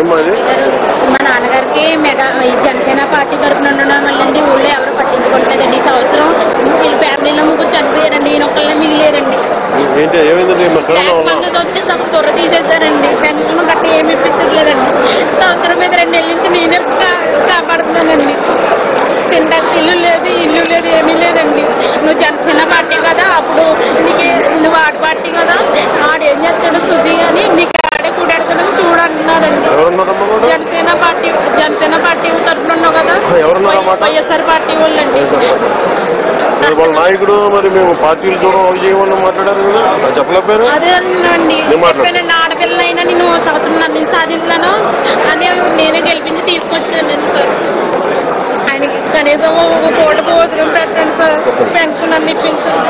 ఏం అది మా నాన్నగారికి మెగా ఈ జనసేన పార్టీ తరఫున ఉండడం వల్లండి ఊళ్ళో ఎవరు పట్టించుకోవట్లేదండి ఈ సంవత్సరం వీళ్ళ ఫ్యామిలీలో ముగ్గురు చనిపోయారండి ఈయన ఒక్కళ్ళే మిగిలేరండి ఏంటి ఏమైందండి మరి కరోనా బ్లాక్ వల్ల ఫంగస్ వచ్చి సగం త్వర తీసేశారండి పెన్షన్ గట్ట ఏమి ఇప్పించట్లేదండి సంవత్సరం మీద రెండు నెలల నుంచి నేనే కా- కాపాడుతున్నానండి తినడానికి ఇల్లు లేదు ఇల్లు లేదు ఏమీ లేదండి నువ్వు జనసేన పార్టీ కదా అప్పుడు నీకు నువ్వు ఆడ పార్టీ కదా ఆడు ఏం చేస్తాడు సుజీ అని నీకు ఆడే కూడాడుతాడు చూడంటున్నాడండి ఎవరున్నారమ్మా కూడా జనసేన పార్టీ జనసేన పార్టీ తరఫున ఉన్నావు కదా ఎవరున్నారు అన్నమాట? వైఎస్ఆర్ పార్టీ వాళ్ళండి మరి వాళ్ళ నాయకుడు మరి మేము పార్టీలు చూడడం అవి చేయమని మాట్లాడారు కదా అది చెప్పలేకపోయారు అదే అండి నేను మాట్లాడు. చెప్పానండి ఆడపిల్లలైనా నేను సంవత్సరం నన్ను సాధించాను అని నేనే గెలిపించి తీసుకొచ్చానండి సార్ ఆయనకి కనీసం ఒక పూట భోజనం పెట్టండి సార్ పెన్షన్ అన్ని ఇప్పించండి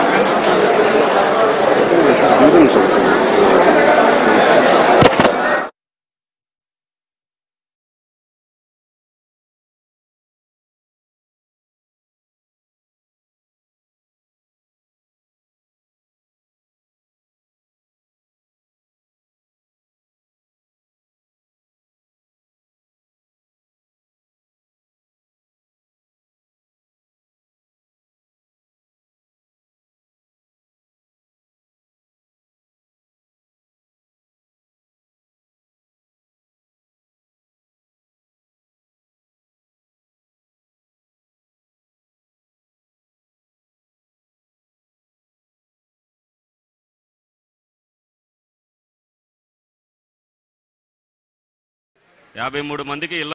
యాభై మూడు మందికి ఇళ్ల